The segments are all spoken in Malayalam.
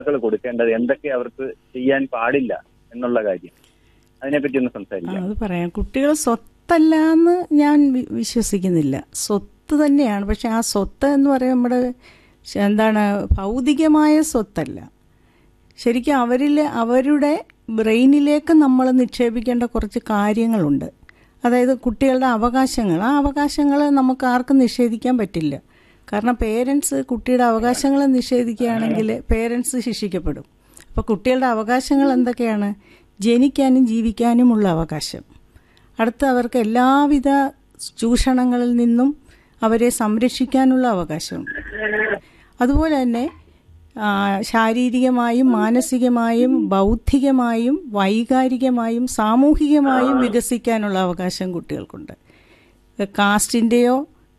മാതാപിതാക്കൾ കൊടുക്കേണ്ടത് എന്തൊക്കെ അവർക്ക് ചെയ്യാൻ പാടില്ല എന്നുള്ള കാര്യം അതിനെപ്പറ്റി ഒന്ന് ആ, സംസാരിക്കാം അത് പറയാം കുട്ടികൾ സ്വത്തല്ല എന്ന് ഞാൻ വി- വിശ്വസിക്കുന്നില്ല സ്വത്ത് തന്നെയാണ് പക്ഷെ ആ സ്വത്ത് എന്ന് പറയുന്നത് നമ്മുടെ ശ- എന്താണ് ഭൗതികമായ സ്വത്തല്ല ശരിക്കും അവരിൽ അവരുടെ ബ്രെയിനിലേക്ക് നമ്മൾ നിക്ഷേപിക്കേണ്ട കുറച്ച് കാര്യങ്ങളുണ്ട് അതായത് കുട്ടികളുടെ അവകാശങ്ങൾ ആ അവകാശങ്ങൾ നമുക്ക് ആർക്കും നിഷേധിക്കാൻ പറ്റില്ല കാരണം പേരൻസ് കുട്ടിയുടെ അവകാശങ്ങൾ നിഷേധിക്കുകയാണെങ്കിൽ പേരൻസ് ശിക്ഷിക്കപ്പെടും അപ്പോൾ കുട്ടികളുടെ അവകാശങ്ങൾ എന്തൊക്കെയാണ് ജനിക്കാനും ജീവിക്കാനുമുള്ള അവകാശം അടുത്ത അവർക്ക് എല്ലാവിധ ചൂഷണങ്ങളിൽ നിന്നും അവരെ സംരക്ഷിക്കാനുള്ള അവകാശം അതുപോലെ തന്നെ ആ, ശാരീരികമായും മാനസികമായും ബൗദ്ധികമായും വൈകാരികമായും സാമൂഹികമായും വികസിക്കാനുള്ള അവകാശം കുട്ടികൾക്കുണ്ട് കാസ്റ്റിൻ്റെയോ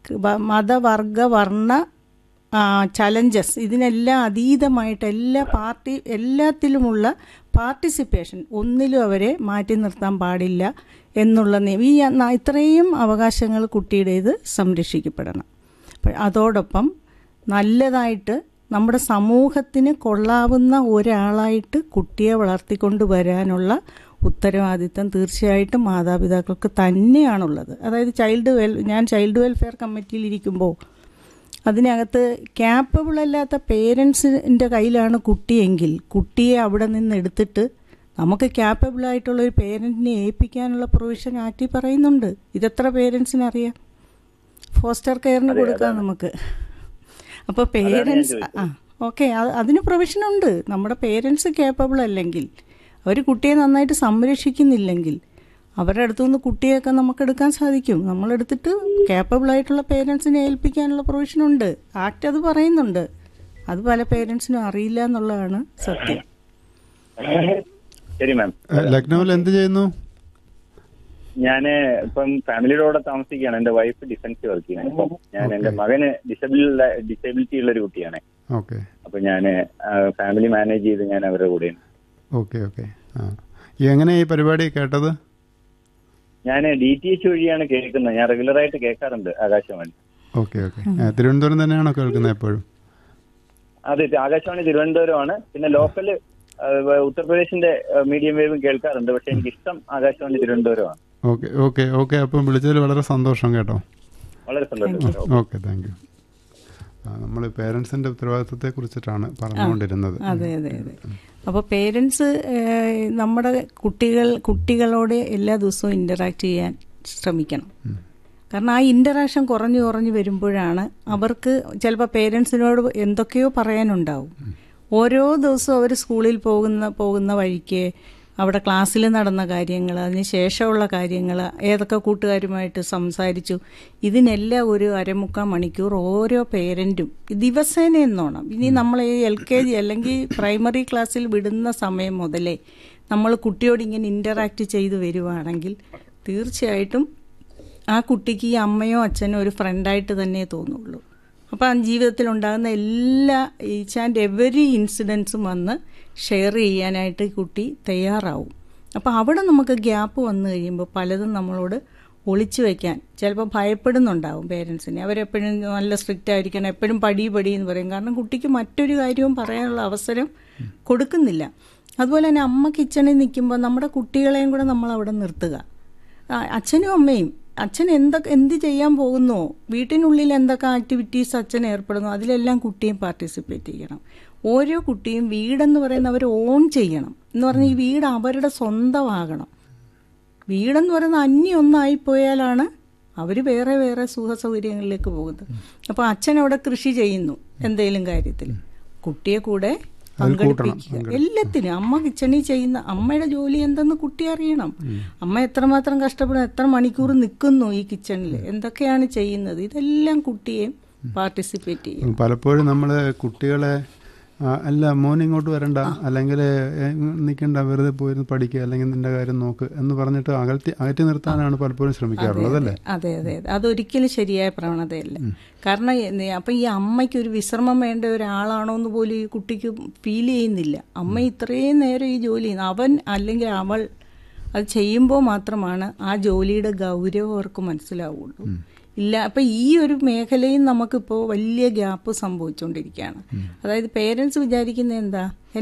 മതവർഗ വർണ്ണ ചലഞ്ചസ് ഇതിനെല്ലാം അതീതമായിട്ട് എല്ലാ പാർട്ടി എല്ലാത്തിലുമുള്ള പാർട്ടിസിപ്പേഷൻ ഒന്നിലും അവരെ മാറ്റി നിർത്താൻ പാടില്ല എന്നുള്ള നിയമം ഈ ന- ഇത്രയും അവകാശങ്ങൾ കുട്ടിയുടേത് സംരക്ഷിക്കപ്പെടണം അപ്പോൾ അതോടൊപ്പം നല്ലതായിട്ട് നമ്മുടെ സമൂഹത്തിന് കൊള്ളാവുന്ന ഒരാളായിട്ട് കുട്ടിയെ വളർത്തിക്കൊണ്ട് വരാനുള്ള ഉത്തരവാദിത്തം തീർച്ചയായിട്ടും മാതാപിതാക്കൾക്ക് തന്നെയാണുള്ളത് അതായത് ചൈൽഡ് വെൽ ഞാൻ ചൈൽഡ് വെൽഫെയർ കമ്മിറ്റിയിൽ ഇരിക്കുമ്പോൾ അതിനകത്ത് ക്യാപ്പബിൾ അല്ലാത്ത പേരൻസിൻ്റെ കയ്യിലാണ് കുട്ടിയെങ്കിൽ കുട്ടിയെ അവിടെ നിന്ന് എടുത്തിട്ട് നമുക്ക് ക്യാപ്പബിൾ ആയിട്ടുള്ള ഒരു പേരൻറ്റിനെ ഏൽപ്പിക്കാനുള്ള പ്രൊവിഷൻ ആറ്റി പറയുന്നുണ്ട് ഇതെത്ര പേരൻസിന് അറിയാം ഫോസ്റ്റർ കെയറിന് കൊടുക്കാം നമുക്ക് അപ്പോൾ പേരൻസ് ആ ഓക്കെ അതിന് പ്രൊവിഷൻ ഉണ്ട് നമ്മുടെ പേരൻസ് കേപ്പബിൾ അല്ലെങ്കിൽ അവർ കുട്ടിയെ നന്നായിട്ട് സംരക്ഷിക്കുന്നില്ലെങ്കിൽ അവരുടെ അടുത്തുനിന്ന് കുട്ടിയൊക്കെ നമുക്ക് എടുക്കാൻ സാധിക്കും നമ്മളെടുത്തിട്ട് കേപ്പബിൾ ആയിട്ടുള്ള പേരൻസിനെ ഏൽപ്പിക്കാനുള്ള പ്രൊവിഷൻ ഉണ്ട് ആക്ട് അത് പറയുന്നുണ്ട് അത് പല പേരൻസിനും അറിയില്ല എന്നുള്ളതാണ് സത്യം ശരി മാം ഏഹ്, ലക്നൗവിൽ എന്ത് ചെയ്യുന്നു ഞാൻ ഇപ്പം ഫാമിലിയുടെ കൂടെ താമസിക്കുകയാണ് എന്റെ വൈഫ് ഡിഫൻസ് വർക്ക് ചെയ്യാണ് ഇപ്പം ഞാൻ എന്റെ മകന് ഡിസബിൾ ഡിസബിലിറ്റി ഉള്ള ഒരു കുട്ടിയാണ് ഓക്കെ അപ്പൊ ഞാൻ ഫാമിലി മാനേജ് ചെയ്ത് ഞാൻ അവരുടെ കൂടെയാണ് ഓക്കെ ഓക്കെ ആ ഈ എങ്ങനെ ഈ പരിപാടി കേട്ടത് ഞാൻ ഡി ടി എച്ച് വഴിയാണ് കേൾക്കുന്നത് ഞാൻ റെഗുലർ ആയിട്ട് കേൾക്കാറുണ്ട് ആകാശവാണി ഓക്കെ ഓക്കെ ഏഹ്, തിരുവനന്തപുരം തന്നെയാണോ കേൾക്കുന്നത് എപ്പോഴും അതെ ആകാശവാണി തിരുവനന്തപുരമാണ് പിന്നെ ലോക്കല് ഉത്തർപ്രദേശിന്റെ മീഡിയം വേവും കേൾക്കാറുണ്ട് പക്ഷെ എനിക്ക് ഇഷ്ടം ആകാശവാണി തിരുവനന്തപുരമാണ് ഓക്കെ ഓക്കെ ഓക്കെ അപ്പം വിളിച്ചതിൽ വളരെ സന്തോഷം കേട്ടോ വളരെ സന്തോഷം ഓക്കെ താങ്ക് യു നമ്മൾ പേരൻസിൻ്റെ ഉത്തരവാദിത്വത്തെ കുറിച്ചിട്ടാണ് പറഞ്ഞുകൊണ്ടിരുന്നത് അതെ അതെ അതെ അപ്പോൾ പേരൻസ് നമ്മുടെ കുട്ടികൾ കുട്ടികളോട് എല്ലാ ദിവസവും ഇൻ്ററാക്ട് ചെയ്യാൻ ശ്രമിക്കണം കാരണം ആ ഇൻ്ററാക്ഷൻ കുറഞ്ഞു കുറഞ്ഞു വരുമ്പോഴാണ് അവർക്ക് ചിലപ്പോൾ പേരൻസിനോട് എന്തൊക്കെയോ പറയാനുണ്ടാവും ഓരോ ദിവസവും അവർ സ്കൂളിൽ പോകുന്ന പോകുന്ന വഴിക്ക് അവിടെ ക്ലാസ്സിൽ നടന്ന കാര്യങ്ങൾ അതിന് ശേഷമുള്ള കാര്യങ്ങൾ ഏതൊക്കെ കൂട്ടുകാരുമായിട്ട് സംസാരിച്ചു ഇതിനെല്ലാം ഒരു അരമുക്കാൽ മണിക്കൂർ ഓരോ പേരൻറ്റും ദിവസേന എന്നോണം ഇനി നമ്മൾ ഈ എൽ കെ ജി അല്ലെങ്കിൽ പ്രൈമറി ക്ലാസ്സിൽ വിടുന്ന സമയം മുതലേ നമ്മൾ കുട്ടിയോട് ഇങ്ങനെ ഇൻ്ററാക്ട് ചെയ്തു വരുവാണെങ്കിൽ തീർച്ചയായിട്ടും ആ കുട്ടിക്ക് ഈ അമ്മയോ അച്ഛനോ ഒരു ഫ്രണ്ടായിട്ട് തന്നെ തോന്നുള്ളൂ അപ്പോൾ ആ ജീവിതത്തിൽ ഉണ്ടാകുന്ന എല്ലാ ഈച്ച് ആൻഡ് എവറി ഇൻസിഡൻസും വന്ന് ഷെയർ ചെയ്യാനായിട്ട് ഈ കുട്ടി തയ്യാറാവും അപ്പോൾ അവിടെ നമുക്ക് ഗ്യാപ്പ് വന്നു കഴിയുമ്പോൾ പലതും നമ്മളോട് ഒളിച്ചു വയ്ക്കാൻ ചിലപ്പോൾ ഭയപ്പെടുന്നുണ്ടാവും പേരൻസിനെ അവരെപ്പോഴും നല്ല സ്ട്രിക്റ്റ് ആയിരിക്കണം എപ്പോഴും പടി പടി എന്ന് പറയും കാരണം കുട്ടിക്ക് മറ്റൊരു കാര്യവും പറയാനുള്ള അവസരം കൊടുക്കുന്നില്ല അതുപോലെ തന്നെ അമ്മ കിച്ചണിൽ നിൽക്കുമ്പോൾ നമ്മുടെ കുട്ടികളെയും കൂടെ നമ്മൾ അവിടെ നിർത്തുക ആ, അച്ഛനും അമ്മയും അച്ഛൻ എന്തൊക്കെ എന്ത് ചെയ്യാൻ പോകുന്നോ വീട്ടിനുള്ളിൽ എന്തൊക്കെ ആക്ടിവിറ്റീസ് അച്ഛൻ ഏർപ്പെടുന്നു അതിലെല്ലാം കുട്ടിയും പാർട്ടിസിപ്പേറ്റ് ചെയ്യണം ഓരോ കുട്ടിയും വീടെന്ന് പറയുന്ന അവർ ഓൺ ചെയ്യണം എന്ന് പറഞ്ഞാൽ ഈ വീട് അവരുടെ സ്വന്തമാകണം വീടെന്ന് പറയുന്ന അന്യം ഒന്നായിപ്പോയാലാണ് അവർ വേറെ വേറെ സുഖ സൗകര്യങ്ങളിലേക്ക് പോകുന്നത് അപ്പോൾ അച്ഛൻ അവിടെ കൃഷി ചെയ്യുന്നു എന്തെങ്കിലും കാര്യത്തിൽ കുട്ടിയെ കൂടെ പങ്കെടുപ്പിക്കുക എല്ലാത്തിനും അമ്മ കിച്ചണിൽ ചെയ്യുന്ന അമ്മയുടെ ജോലി എന്തെന്ന് കുട്ടി അറിയണം അമ്മ എത്രമാത്രം കഷ്ടപ്പെടും എത്ര മണിക്കൂർ നിൽക്കുന്നു ഈ കിച്ചണിൽ എന്തൊക്കെയാണ് ചെയ്യുന്നത് ഇതെല്ലാം കുട്ടിയെയും പാർട്ടിസിപ്പേറ്റ് ചെയ്യും പലപ്പോഴും നമ്മൾ കുട്ടികളെ ആ, അല്ല മോൻ ഇങ്ങോട്ട് വരണ്ട അല്ലെങ്കിൽ നിൽക്കണ്ട വെറുതെ പോയിരുന്ന് പഠിക്കുക അല്ലെങ്കിൽ നിന്റെ കാര്യം നോക്ക് എന്ന് പറഞ്ഞിട്ട് അകറ്റി അകറ്റി നിർത്താനാണ് പലപ്പോഴും ശ്രമിക്കാറുള്ളത് അല്ലേ അതെ അതെ അതെ അതൊരിക്കലും ശരിയായ പ്രവണതയല്ല കാരണം എ- അപ്പൊ ഈ അമ്മയ്ക്ക് ഒരു വിശ്രമം വേണ്ട ഒരാളാണോ എന്ന് പോലും ഈ കുട്ടിക്ക് ഫീൽ ചെയ്യുന്നില്ല അമ്മ ഇത്രയും നേരം ഈ ജോലി ചെയ്യുന്നു അവൻ അല്ലെങ്കിൽ അവൾ അത് ചെയ്യുമ്പോൾ മാത്രമാണ് ആ ജോലിയുടെ ഗൗരവം അവർക്ക് മനസ്സിലാവുള്ളൂ ഇല്ല അപ്പം ഈ ഒരു മേഖലയും നമുക്കിപ്പോൾ വലിയ ഗ്യാപ്പ് സംഭവിച്ചുകൊണ്ടിരിക്കുകയാണ് അതായത് പേരൻസ് വിചാരിക്കുന്നത് എന്താ